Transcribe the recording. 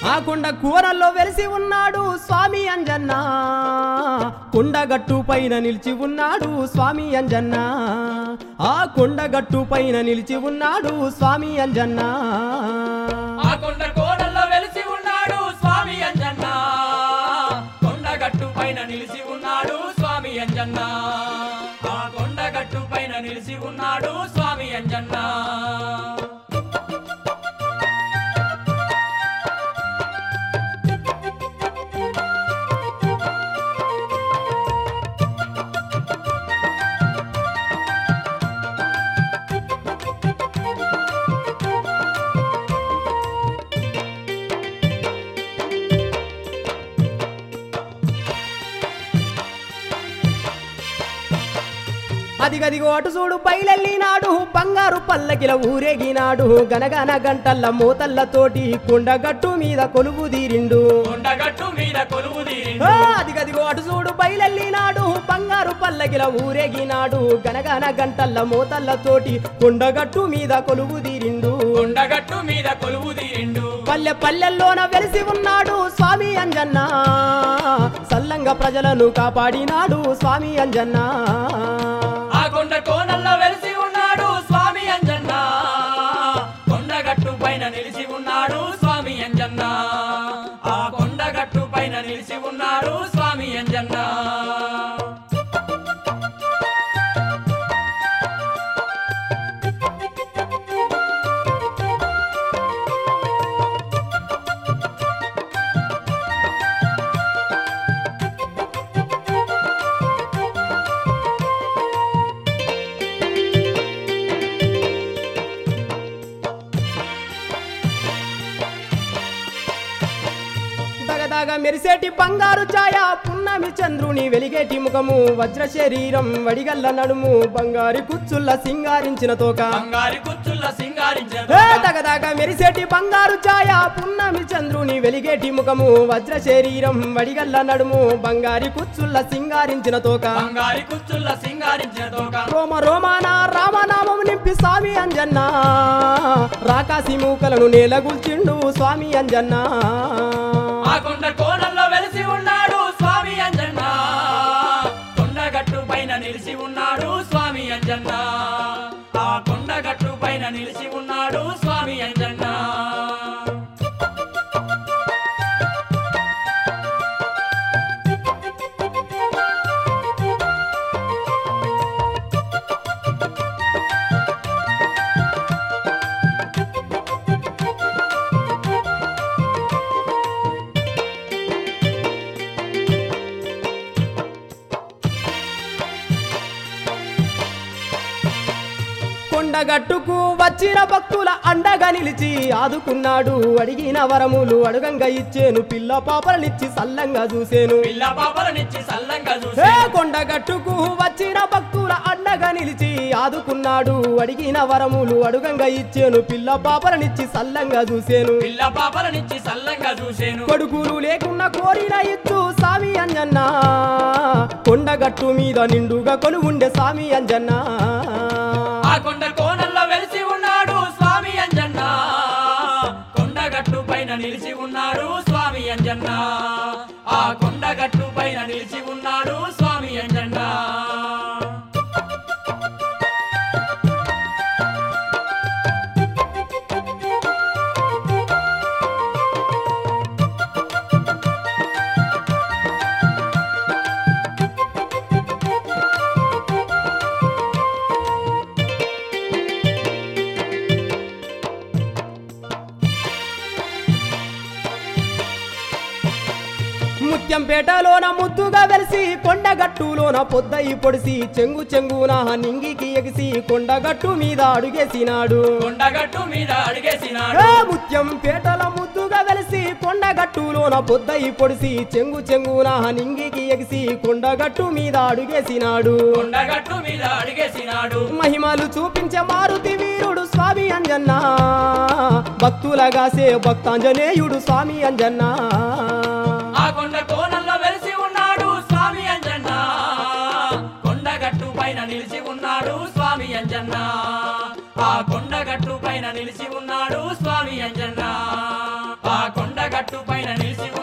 ఆ కొండ కూరల్లో వెలిసి ఉన్నాడు స్వామి అంజన్న కొండగట్టు పైన నిలిచి ఉన్నాడు స్వామి అంజన్న ఆ కొండగట్టు పైన నిలిచి ఉన్నాడు స్వామి అంజన్న ఆ కొండ కోడల్లో వెలిసి ఉన్నాడు స్వామి అంజన్న కొండగట్టు పైన నిలిచి ఉన్నాడు స్వామి అంజన్న ఆ కొండగట్టు పైన నిలిచి ఉన్నాడు స్వామి అంజన్న అదిగదిగో అటు చూడు బయలెళ్ళినాడు బంగారు పల్లకిల ఊరేగినాడు గనగన గంటల్ల మూతల్లతోటి కొండగట్టు మీద కొలువు తీరిండు కొండగట్టు మీద కొలువు ఆ, తీరిండు అదిగదిగో అటు చూడు బయలెళ్ళినాడు బంగారు పల్లకిల ఊరేగినాడు గనగన గంటల్ల మూతల్లతోటి కొండగట్టు మీద కొలువు తీరిండు కొండగట్టు మీద కొలువు తీరిండు పల్లె పల్లెల్లోన వెలిసి ఉన్నాడు స్వామి అంజన్న సల్లంగా ప్రజలను కాపాడినాడు స్వామి అంజన్న ఆ కొండ కోనల్లో వెలిసి ఉన్నాడు స్వామి అంజన్న కొండగట్టు పైన నిలిచి ఉన్నాడు స్వామి అంజన్న ఆ కొండగట్టు పైన నిలిచి ఉన్నాడు స్వామి అంజన్న దగదగ మెరిసేటి బంగారు ఛాయ పున్నమి చంద్రుని వెలిగేటి ముఖము వజ్ర శరీరం వడిగల్ల నడుము బంగారి కుచ్చుల్ల సింగారించిన తోక బంగారి కుచ్చుల్ల సింగారించిన ఏ దగదగ మెరిసేటి బంగారు ఛాయ పున్నమి చంద్రుని వెలిగేటి ముఖము వజ్ర శరీరం వడిగల్ల నడుము బంగారి కుచ్చుల్ల సింగారించిన తోక బంగారి కుచ్చుల్ల సింగారించిన తోక రోమ రోమాన రామనామం నింపి స్వామి అంజన్న రాకాసి మూకలను నేలగుల్చిండు స్వామి అంజన్న ఆ కొండ కోనల్లో వెలిసి ఉన్నాడు స్వామి అంజన్న కొండగట్టు పైన నిలిచి ఉన్నాడు స్వామి అంజన్న ఆ కొండగట్టు పైన నిలిచి ఉన్నాడు స్వామి అంజన్న కొండగట్టుకు వచ్చిన భక్తుల అండగా నిలిచి ఆదుకున్నాడు అడిగిన వరములు అడుగంగా ఇచ్చేను పిల్ల పాపలనిచ్చి సల్లంగా చూసేను పిల్ల పాపలనిచ్చి సల్లంగా ఏ చూసి కొండగట్టుకు వచ్చిన భక్తుల అండగా నిలిచి ఆదుకున్నాడు అడిగిన వరములు అడుగంగా ఇచ్చేను పిల్ల పాపలనిచ్చి సల్లంగా చూసేను పిల్ల పాపలనిచ్చి సల్లంగా చూసేను కొడుకులు లేకున్నా కోరిన ఇచ్చు సామి అంజన్న కొండగట్టు మీద నిండుగా కొలువుండే సామి అంజన్న ఆ కొండ కోనల్లో వెలిసి ఉన్నాడు స్వామి అంజన్న కొండగట్టు పైన నిలిచి ఉన్నాడు స్వామి అంజన్న ఆ కొండగట్టు పైన నిలిచి ఉన్నాడు స్వామి అంజన్న ముత్యంపేటలోన ముద్దుగా వెలిసి కొండగట్టులోన పొద్దయి పొడిసి చెంగు చెంగున నింగికి ఎగిసి కొండగట్టు మీద అడుగేసినాడు కొండగట్టు మీద అడిగేసినాడు ఏ ముత్యంపేటల ముద్దుగా వెలిసి కొండగట్టులోన పొద్దయి పొడిసి చెంగు చెంగున నింగికి ఎగిసి కొండగట్టు మీద అడుగేసినాడు కొండగట్టు మీద అడిగేసినాడు మహిమలు చూపించే మారుతి వీరుడు స్వామి అంజన్న భక్తులగాసే భక్తాంజనేయుడు స్వామి అంజన్న ఆ కొండ కోనల్లో వెలిసి ఉన్నాడు స్వామి అంజన్న కొండగట్టు పైన నిలిచి ఉన్నాడు స్వామి అంజన్న ఆ కొండగట్టు పైన నిలిచి ఉన్నాడు స్వామి అంజన్న ఆ కొండగట్టు పైన నిలిచి